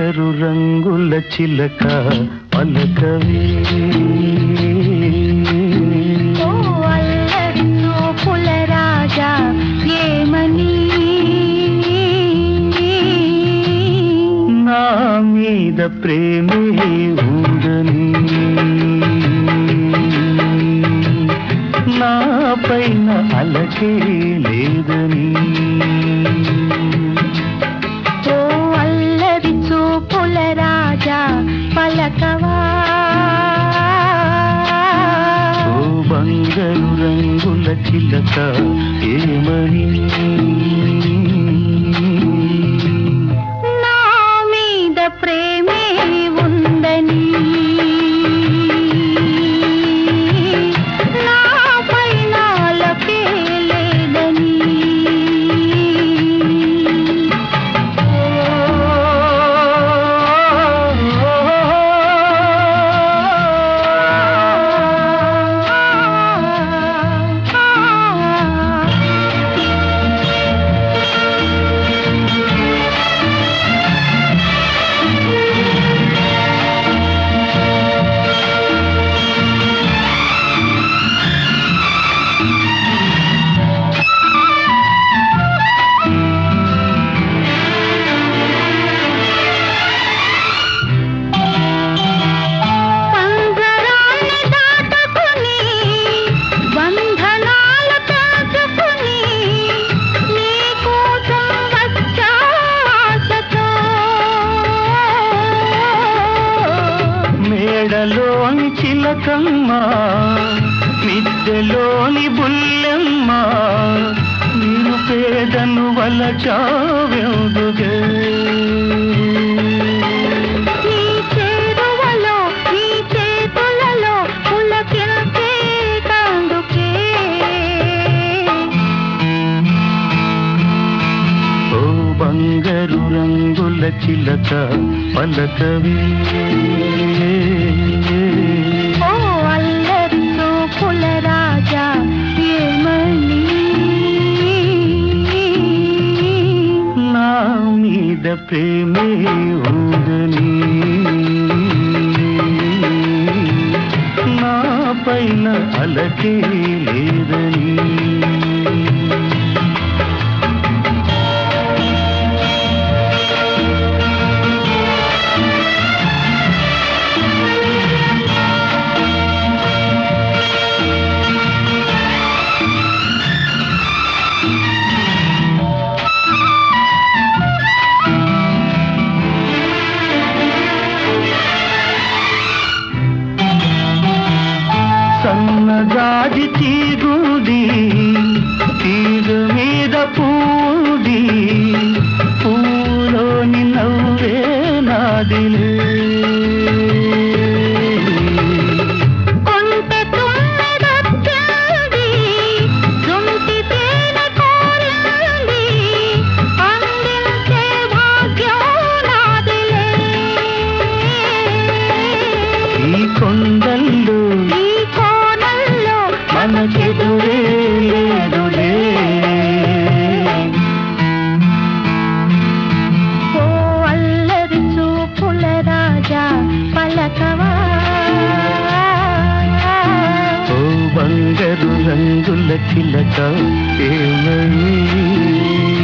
బంగారు రంగుల చిలక పలకవే ఓ అల్లరి చూపుల రాజా ఏమని నా మీద ప్రేమే ఉందని నా పైన అలకే లేదని ఓ అల్లరి చూపుల రాజా పలకవా ఓ బంగారు రంగుల చిలక ఏమని నా మీద ప్రేమే ఉందని నా పైన అలకే లేదని పంజరాన్ని దాటుకుని బంధనాలు తెంచుకుని నీ కోసం వచ్చా ఆశతో మేడలోని చిలకమ్మ మిద్దెలోని బుల్లెమ్మ నేను పేదను వలచావెందుగే నీ చేరువలో నీ చేతులలో పులకించే కందుకే ఓ బంగారు రంగుల చిలక పలకవే ఓ అల్లరి చూపుల రాజా ఏమని నా మీద ప్రేమే ఉందని నా పైన అలకే లేదని సన్నజాజి తీగుడి తీగ మీద పూడి పూలోని నవ్వే నాదిలే కొంటె తుమ్మెదొచ్చింది, జుంటి తేనె కోరింది, అందించే భాగ్యం నాదిలే. ఈ కొండల్లో ఈ కోణంలో మనకెదురే లేదులే ఓ అల్లరి చూపుల రాజా పలకవా ఓ బంగారు రంగుల చిలక ఏమని